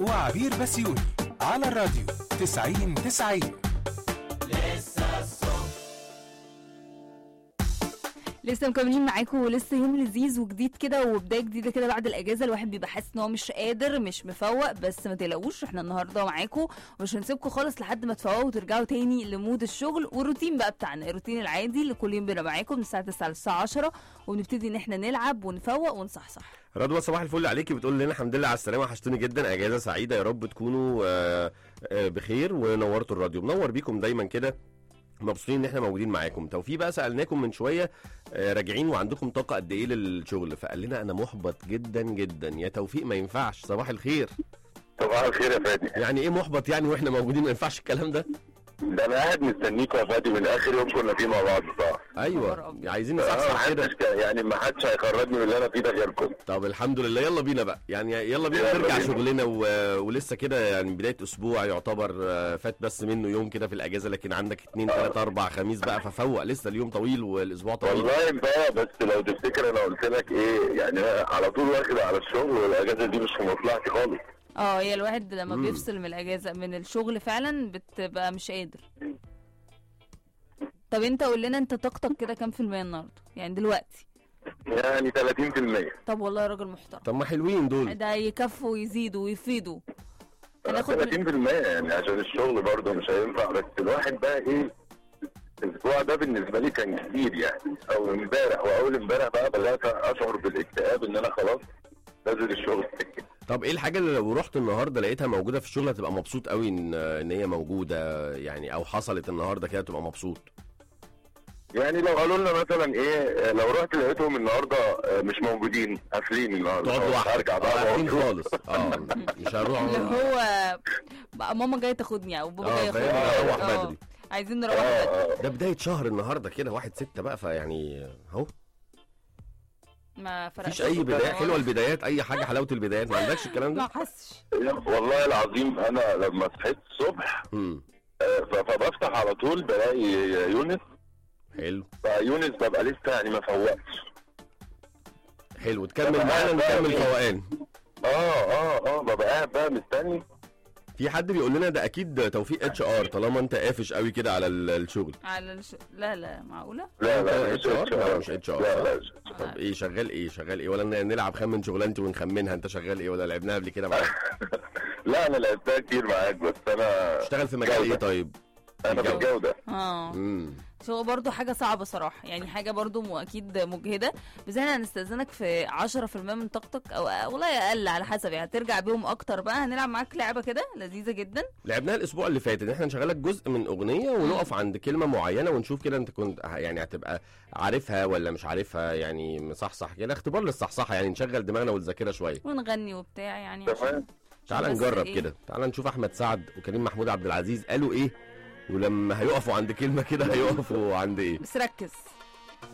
وعبير بسيوني على الراديو 90 90 لسه مكملين معاكم ولسه يوم لذيذ وجديد كده وبدايه جديده كده بعد الاجازه الواحد بيبقى حاسس ان هو مش قادر مش مفوق بس ما تقلقوش احنا النهارده معاكم ومش هنسيبكم خالص لحد ما تفوقوا وترجعوا تاني لمود الشغل والروتين بقى بتاعنا الروتين العادي اللي كل يوم بيبقى معاكم من الساعه 9 للساعه 10 وبنبتدي ان احنا نلعب ونفوق ونصحصح رضوى صباح الفل عليكي بتقول لنا الحمد لله على السلامه وحشتوني جدا اجازه سعيده يا رب تكونوا آه، آه، بخير ونورتوا الراديو منور بيكم دايما كده مبسوطين ان احنا موجودين معاكم توفيق بقى سالناكم من شويه آه، راجعين وعندكم طاقه قد ايه للشغل فقال لنا انا محبط جدا جدا يا توفيق ما ينفعش صباح الخير صباح الخير يا فادي يعني ايه محبط يعني واحنا موجودين ما ينفعش الكلام ده ده انا قاعد مستنيكوا يا فادي من اخر يوم كنا فيه مع بعض صح خبر ايوه أبيض. عايزين اه نصحصح كده محدش كان- يعني ما حدش هيخرجني من اللي انا فيه ده غيركم طب الحمد لله يلا بينا بقى يعني يلا بينا يلا نرجع بينا. شغلنا و... ولسه كده يعني بدايه اسبوع يعتبر آه، فات بس منه يوم كده في الاجازه لكن عندك اتنين تلات اربع خميس بقى ففوق لسه اليوم طويل والاسبوع طويل والله بقى بس لو تفتكر انا قلت لك ايه يعني أنا على طول واخد على الشغل والاجازه دي مش في مصلحتي خالص اه هي الواحد لما مم. بيفصل من الاجازه من الشغل فعلا بتبقى مش قادر طب انت قول لنا انت طاقتك كده كام في المية النهارده يعني دلوقتي يعني 30% طب والله راجل محترم طب ما حلوين دول ده يكفوا ويزيدوا ويفيدوا هناخد من... 30% يعني عشان الشغل برضه مش هينفع بس الواحد بقى ايه الاسبوع ده بالنسبه لي كان كتير يعني او امبارح واول امبارح بقى بدات اشعر بالاكتئاب ان انا خلاص نازل الشغل طب ايه الحاجه اللي لو رحت النهارده لقيتها موجوده في الشغل هتبقى مبسوط قوي ان ان هي موجوده يعني او حصلت النهارده كده تبقى مبسوط يعني لو قالوا لنا مثلا ايه لو رحت لقيتهم النهارده آه، مش موجودين قافلين النهارده تقعد خلاص، لوحدك هرجع آه، بقى قاعدين وأقعد. خالص اه مش هنروح اللي هو بقى ماما جايه تاخدني او بابا اه جاي فاهم ياخدني نروح آه. بدري عايزين اه نروح بدري اه ده بدايه شهر النهارده كده واحد ستة بقى فيعني اهو ما فرقش مفيش اي بدايه حلوه البدايات اي حاجه حلاوه البدايات ما عندكش الكلام ما ده حسش والله العظيم انا لما صحيت الصبح امم آه، ف- فبفتح على طول بلاقي يونس حلو فيونس ببقى لسه يعني ما فوقتش حلو تكمل طب معانا أنا بقى نكمل إيه؟ فوقان اه اه اه ببقى قاعد بقى مستني في حد بيقول لنا ده اكيد توفيق اتش ار طالما انت قافش قوي كده على ال- الشغل على الش... لا لا معقوله لا لا أنت HR؟ لا، مش HR لا لا طب ايه شغال ايه شغال ايه ولا ن- نلعب خمن شغلانتي ونخمنها انت شغال ايه ولا لعبناها قبل كده معاك لا انا لعبتها كتير معاك بس انا اشتغل في مجال ايه جودة. طيب انا في الجوده اه امم بس هو برضه حاجة صعبة صراحة يعني حاجة برضه م- أكيد مجهدة بس احنا هنستأذنك في 10% من طاقتك أو والله أقل على حسب يعني ترجع بيهم أكتر بقى هنلعب معاك لعبة كده لذيذة جدا لعبناها الاسبوع اللي فات ان احنا نشغلك جزء من اغنيه ونقف عند كلمه معينه ونشوف كده انت كنت يعني هتبقى عارفها ولا مش عارفها يعني مصحصح كده اختبار للصحصحه يعني نشغل دماغنا والذاكره شويه ونغني وبتاع يعني عشان تمام تعال بس نجرب إيه؟ كده تعال نشوف احمد سعد وكريم محمود عبد العزيز قالوا ايه ولما هيقفوا عند كلمه كده هيقفوا عند ايه بس ركز